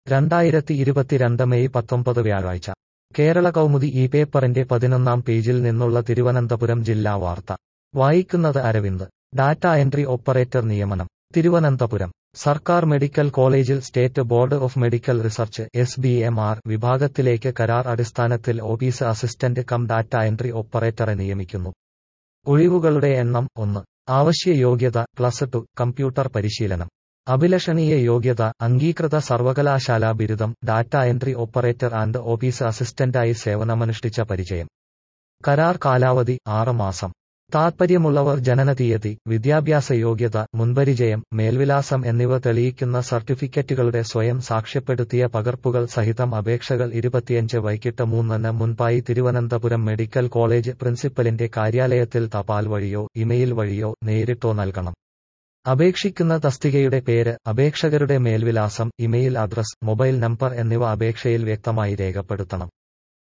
രണ്ടായിരത്തി ഇരുപത്തിരണ്ട് മെയ് പത്തൊമ്പത് വ്യാഴാഴ്ച കേരള കൗമുദി ഈ പേപ്പറിന്റെ പതിനൊന്നാം പേജിൽ നിന്നുള്ള തിരുവനന്തപുരം ജില്ലാ വാർത്ത വായിക്കുന്നത് അരവിന്ദ് ഡാറ്റ എൻട്രി ഓപ്പറേറ്റർ നിയമനം തിരുവനന്തപുരം സർക്കാർ മെഡിക്കൽ കോളേജിൽ state board of medical research S B M R വിഭാഗത്തിലേക്ക് കരാർ അടിസ്ഥാനത്തിൽ office assistant cum data entry ഓപ്പറേറ്ററെ നിയമിക്കുന്നു ഒഴിവുകളുടെ എണ്ണം ഒന്ന് ആവശ്യ യോഗ്യത പ്ലസ് ടു കമ്പ്യൂട്ടർ പരിശീലനം അഭിലഷണീയ യോഗ്യത അംഗീകൃത സർവകലാശാലാ ബിരുദം data entry operator and office അസിസ്റ്റന്റായി സേവനമനുഷ്ഠിച്ച പരിചയം കരാർ കാലാവധി ആറ് മാസം താൽപ്പര്യമുള്ളവർ ജനനതീയതി വിദ്യാഭ്യാസ യോഗ്യത മുൻപരിചയം മേൽവിലാസം എന്നിവ തെളിയിക്കുന്ന സർട്ടിഫിക്കറ്റുകളുടെ സ്വയം സാക്ഷ്യപ്പെടുത്തിയ പകർപ്പുകൾ സഹിതം അപേക്ഷകൾ ഇരുപത്തിയഞ്ച് വൈകിട്ട് മൂന്നിന് മുൻപായി തിരുവനന്തപുരം മെഡിക്കൽ കോളേജ് പ്രിൻസിപ്പലിന്റെ കാര്യാലയത്തിൽ തപാൽ വഴിയോ ഇമെയിൽ വഴിയോ നേരിട്ടോ നൽകണം അപേക്ഷിക്കുന്ന തസ്തികയുടെ പേര് അപേക്ഷകരുടെ മേൽവിലാസം ഇമെയിൽ അഡ്രസ് മൊബൈൽ നമ്പർ എന്നിവ അപേക്ഷയിൽ വ്യക്തമായി രേഖപ്പെടുത്തണം